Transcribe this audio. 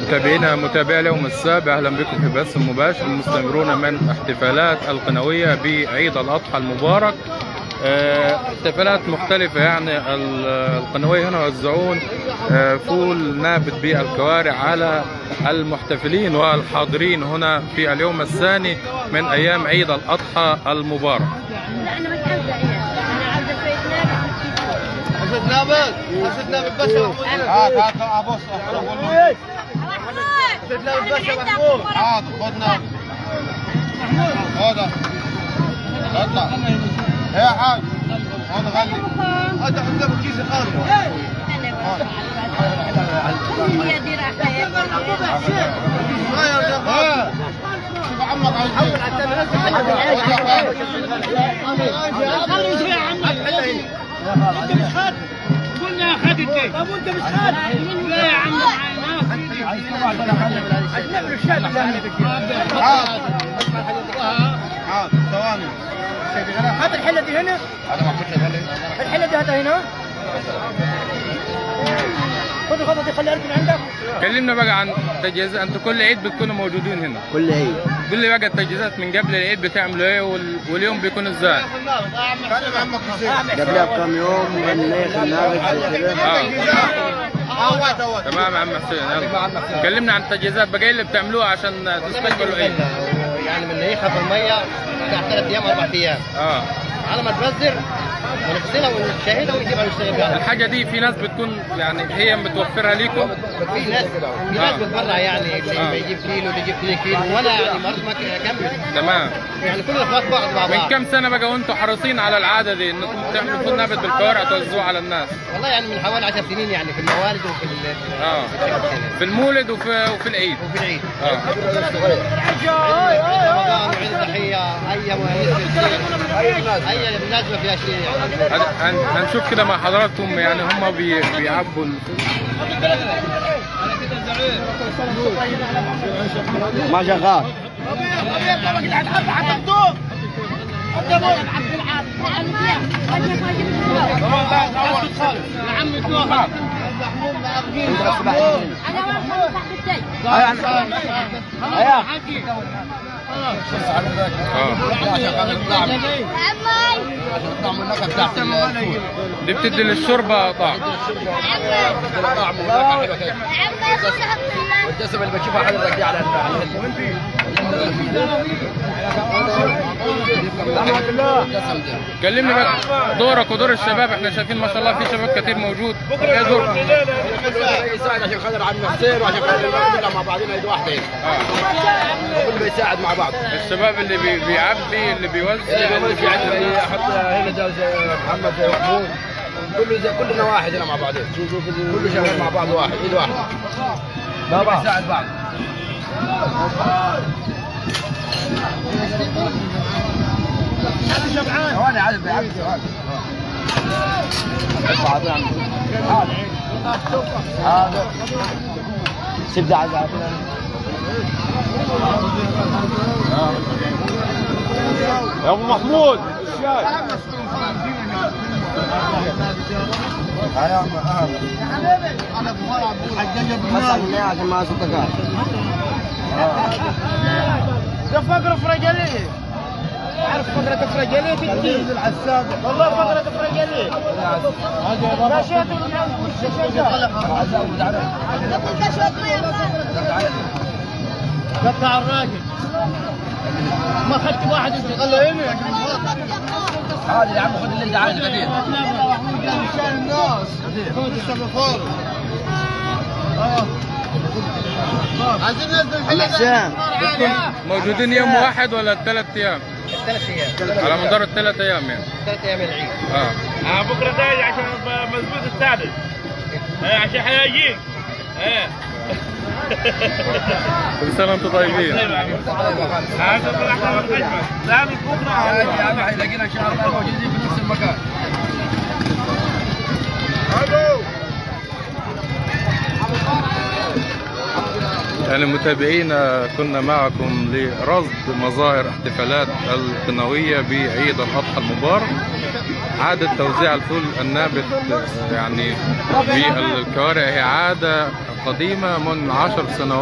متابعينا متابعي اليوم السابع اهلا بكم في بث مباشر مستمرون من احتفالات القنويه بعيد الاضحى المبارك آه، احتفالات مختلفة يعني ال- القنوية هنا يوزعون آه، فول نابت بالكوارع على المحتفلين والحاضرين هنا في اليوم الثاني من أيام عيد الأضحى المبارك لا انا مش عاوزه ايه انا عاوزه شويه نابت حسيت نابت حسيت نابت بس يا محمود هات هات ابص حسيت نابت بس يا محمود هات خذ نابت خذ اطلع يا حاج خذ غلي هات عندك كيس خالص يا دي راحه ما يا شيخ شوف عمك على قلنا اخذت طب وانت مش خالد لا يا عم هات هات ثواني هات الحله دي هنا الحله دي هاتها هنا خذ خذ دي خليها من عندك كلمنا بقى عن تجهيزات انتوا كل عيد بتكونوا موجودين هنا كل عيد قول لي بقى التجهيزات من قبل العيد بتعملوا ايه وال- واليوم بيكون ازاي كلم عمك حسين قبلها بكم يوم غنيت النابت وكذا اه هوت هوت تمام يا عم حسين يلا كلمنا عن التجهيزات بقى ايه اللي بتعملوها عشان تستقبلوا العيد يعني من نريحها في الميه بتاع ثلاث ايام اربع ايام اه على ما تبذر ونغسلها ونشاهدها ونجيبها نشتغل بها الحاجه دي في ناس بتكون يعني هي متوفرها لكم في ناس في ناس بتبرع يعني اللي آه. يجيب كيلو اللي يجيب 2 كيلو وانا يعني مرات ما اكمل تمام يعني كلنا اخوات بعض مع من بعض كم سنه بقى وانتم حريصين على العاده دي انكم تعملوا فول نابت بالكوارع توزعوه على الناس والله يعني من حوالي 10 سنين يعني في الموالد وفي ال- اه في المولد وفي وفي العيد وفي العيد اه عيد رمضان وعيد الضحيه اي مناسبه اي مناسبه فيها شيء يعني هن- هن- هنشوف كده مع حضراتكم يعني هم بي بيعبوا الفول ما شغال انا واقفه تحت التاج اه عمي دي بتدي للشوربه طعم عمي الدسم اللي بتشوفها حضرتك دي على كلمني بقى دورك ودور الشباب احنا شايفين ما شاء الله في شباب كتير موجود ايه دورك؟ يساعد عشان خاطر عن السير وعشان خاطر كلنا مع بعضنا يد واحده اه كله بيساعد مع بعض الشباب اللي بي اللي اللي بيوزع في عندنا احط هنا ده زي محمد زي محمود كله زي كلنا واحد هنا مع بعضين كله شغال مع بعض واحد ايد واحده بابا بيساعد بعض ثواني عادل بيعدي ثواني هذا سيب ده عادل يا ابو محمود عشان ما صدقات ده فقره فرجليه عارف فقره فرجليه تجي العساب والله فقره فرجليه ماشي قطع الراجل ما اخذت واحد انت خليه هنا هذا يا عم خذ اللي انت عايزه قدير مشان الناس السمافور عايزين ننزل الحلقه حسام موجودين يوم واحد ولا ثلاث ايام؟ ثلاث ايام على مدار الثلاث ايام يعني ثلاث ايام العيد اه بكره جاي عشان مزبوط الثالث عشان حيجيك ايه كل سنه وانتم طيبين لا بكره يا عم حيلاقينا ان شاء الله موجودين في نفس المكان يعني متابعينا كنا معكم لرصد مظاهر احتفالات القنوية بعيد الأضحى المبارك عادة توزيع الفول النابت يعني بالكوارع هي عادة قديمة من عشر سنوات